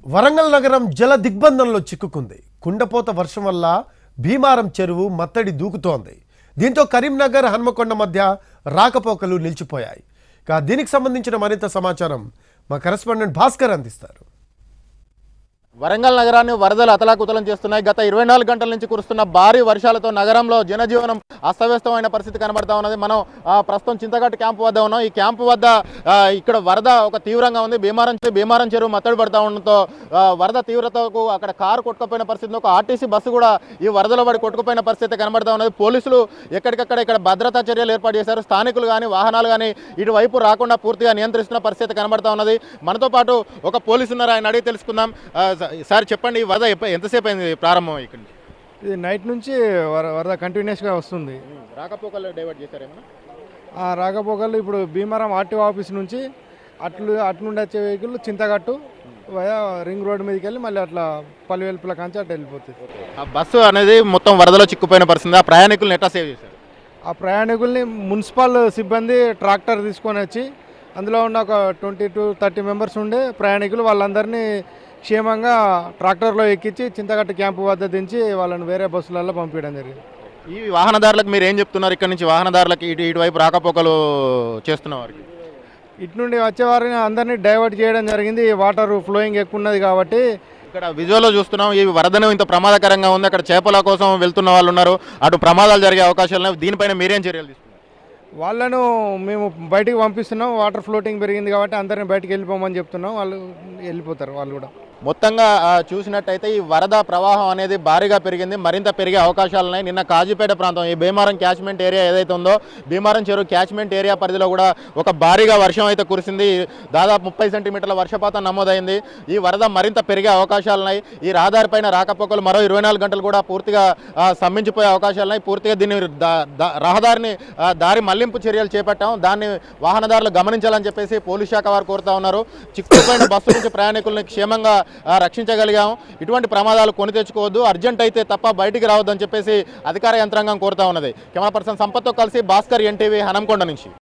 వరంగల్ నగరం జల దిగ్బంధంలో చిక్కుకుంది కుండపోత వర్షం వల్ల భీమారం చెరువు మత్తడి దూకుతోంది దీంతో కరీంనగర్ హన్మకొండ మధ్య రాకపోకలు నిలిచిపోయాయి ఇక దీనికి సంబంధించిన మరింత సమాచారం మా కరెస్పాండెంట్ భాస్కర్ అందిస్తారు వరంగల్ నగరాన్ని వరదలు అతలాకుతలం చేస్తున్నాయి గత ఇరవై నాలుగు గంటల నుంచి కురుస్తున్న భారీ వర్షాలతో నగరంలో జనజీవనం అస్తవ్యస్తమైన పరిస్థితి కనబడతా ఉన్నది మనం ఆ, ప్రస్తుతం చింతగట్టు క్యాంపు వద్ద ఉన్నాం ఈ క్యాంపు వద్ద ఆ, ఇక్కడ వరద ఒక తీవ్రంగా ఉంది భీమారం చె- భీమారం చెరువు మత్తడి పడతా ఉండడంతో ఆ, వరద తీవ్రతకు అక్కడ కారు కొట్టుకుపోయిన పరిస్థితి ఒక ఆర్టీసీ బస్సు కూడా ఈ వరదలో పడి కొట్టుకుపోయిన పరిస్థితి కనబడతా ఉన్నది పోలీసులు ఎక్కడికక్కడ ఇక్కడ భద్రతా చర్యలు ఏర్పాటు చేశారు స్థానికులు కానీ వాహనాలు కానీ ఇటువైపు రాకుండా పూర్తిగా నియంత్రిస్తున్న పరిస్థితి కనబడతా ఉన్నది మనతో పాటు ఒక పోలీసు ఉన్నారు ఆయన అడిగి తెలుసుకుందాం ఆ, స- సార్ చెప్పండి ఈ వరద ఎప్ప- ఎంతసేపు అయింది ప్రారంభం ఇక్కడ నుంచి? ఇది నైట్ నుంచి వర వరద కంటిన్యూస్గా వస్తుంది రాకపోకలు డైవర్ట్ చేశారేమన్నా ఆ రాకపోకలు ఇప్పుడు భీమవరం ఆర్టీఓ ఆఫీస్ నుంచి అట్లు అటు నుండి వచ్చే vehicle Chintagattu via ring road మీదకి వెళ్ళి మళ్ళీ అట్లా పలువెలుపుల కంచి అట్లా వెళ్ళిపోతుంది ఆ బస్సు అనేది మొత్తం వరదలో చిక్కుపోయిన పరిస్థితి ఆ ప్రయాణికులను ఎట్లా సేవ్ చేశారు ఆ ప్రయాణికుల్ని మున్సిపల్ సిబ్బంది ట్రాక్టర్ తీసుకొని వచ్చి అందులో ఉన్న ఒక ట్వంటీ టు థర్టీ మెంబర్స్ ఉండే ప్రయాణికులు వాళ్ళందరినీ క్షేమంగా ట్రాక్టర్లో ఎక్కించి చింతగట్టు క్యాంపు వద్ద దించి వాళ్ళని వేరే బస్సులలో పంపించడం జరిగింది ఈ వాహనదారులకు మీరు ఏం చెప్తున్నారు ఇక్కడ నుంచి వాహనదారులకు ఇటు ఇటువైపు రాకపోకలు చేస్తున్న వారికి ఇటు నుండి వచ్చేవారిని అందరినీ డైవర్ట్ చేయడం జరిగింది వాటర్ ఫ్లోయింగ్ ఎక్కువ ఉన్నది కాబట్టి ఇక్కడ విజువల్లో చూస్తున్నాం ఈ వరదను ఇంత ప్రమాదకరంగా ఉంది అక్కడ చేపల కోసం వెళ్తున్న వాళ్ళు ఉన్నారు అటు ప్రమాదాలు జరిగే అవకాశాలు ఉన్నాయి దీనిపైన మీరేం చర్యలు తీసుకున్నారు వాళ్ళను మేము బయటికి పంపిస్తున్నాం వాటర్ ఫ్లోటింగ్ పెరిగింది కాబట్టి అందరిని బయటికి వెళ్ళిపోమని చెప్తున్నాం వాళ్ళు వెళ్ళిపోతారు వాళ్ళు కూడా మొత్తంగా ఆ, చూసినట్టయితే ఈ వరద ప్రవాహం అనేది భారీగా పెరిగింది మరింత పెరిగే అవకాశాలు ఉన్నాయి నిన్న కాజీపేట ప్రాంతం ఈ భీమారం క్యాచ్మెంట్ ఏరియా ఏదైతే ఉందో భీమారం చెరువు క్యాచ్మెంట్ ఏరియా పరిధిలో కూడా ఒక భారీగా వర్షం అయితే కురిసింది దాదాపు ముప్పై సెంటీమీటర్ల వర్షపాతం నమోదైంది ఈ వరద మరింత పెరిగే అవకాశాలు ఉన్నాయి ఈ రహదారిపైన రాకపోకలు మరో ఇరవై నాలుగు గంటలు కూడా పూర్తిగా ఆ, స్తంభించిపోయే అవకాశాలు ఉన్నాయి పూర్తిగా దీన్ని దా- దా- రహదారిని ఆ, దారి మళ్లింపు చర్యలు చేపట్టాం దాన్ని వాహనదారులు గమనించాలని చెప్పేసి పోలీస్ శాఖ వారు కోరుతా ఉన్నారు చిక్కుపోయిన బస్సు నుంచి ప్రయాణికుల్ని క్షేమంగా ఆ, రక్షించగలిగాం ఇటువంటి ప్రమాదాలు కొని తెచ్చుకోవద్దు అర్జెంట్ అయితే తప్ప బయటికి రావద్దని చెప్పేసి అధికార యంత్రాంగం కోరుతా ఉన్నది కెమెరా పర్సన్ సంపత్తో కలిసి భాస్కర్ ఎన్టీవీ హనంకొండ నుంచి